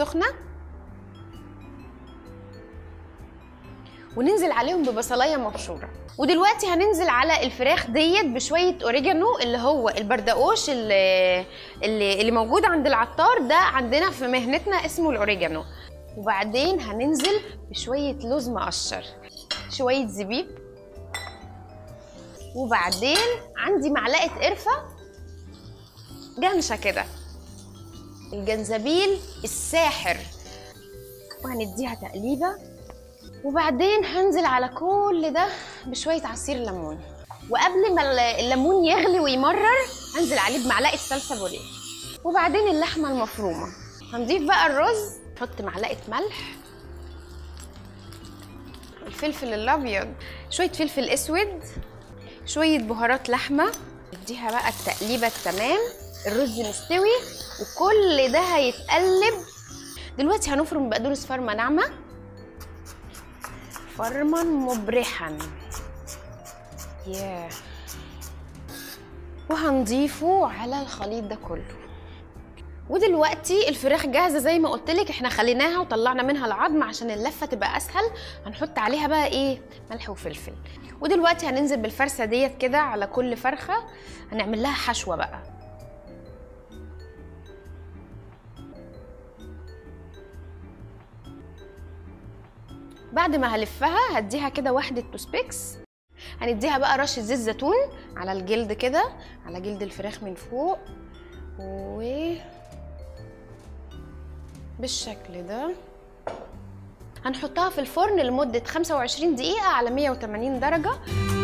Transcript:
سخنه وننزل عليهم ببصلايه مبشوره ودلوقتي هننزل على الفراخ ديت بشويه اوريجانو اللي هو البردقوش اللي اللي, اللي موجود عند العطار ده عندنا في مهنتنا اسمه الاوريجانو وبعدين هننزل بشويه لوز مقشر شويه زبيب وبعدين عندي معلقه قرفه جنشه كده الجنزبيل الساحر وهنديها تقليبه وبعدين هنزل على كل ده بشويه عصير ليمون وقبل ما الليمون يغلي ويمرر هنزل عليه بمعلقه صلصه بوريه وبعدين اللحمه المفرومه هنضيف بقى الرز نحط معلقه ملح الفلفل الابيض شويه فلفل اسود شويه بهارات لحمه نديها بقى التقليبه التمام الرز مستوي وكل ده هيتقلب دلوقتي هنفرم بقدونس فرمه ناعمه فرما مبرحا ياه وهنضيفه على الخليط ده كله ودلوقتي الفراخ جاهزه زي ما قلت لك احنا خليناها وطلعنا منها العظم عشان اللفه تبقى اسهل هنحط عليها بقى ايه ملح وفلفل ودلوقتي هننزل بالفرشه ديت كده على كل فرخه هنعمل لها حشوه بقى بعد ما هلفها هديها كده واحدة توسبيكس هنديها بقى رشة زيت زيتون على الجلد كده على جلد الفراخ من فوق و بالشكل ده هنحطها في الفرن لمدة 25 دقيقة على 180 درجة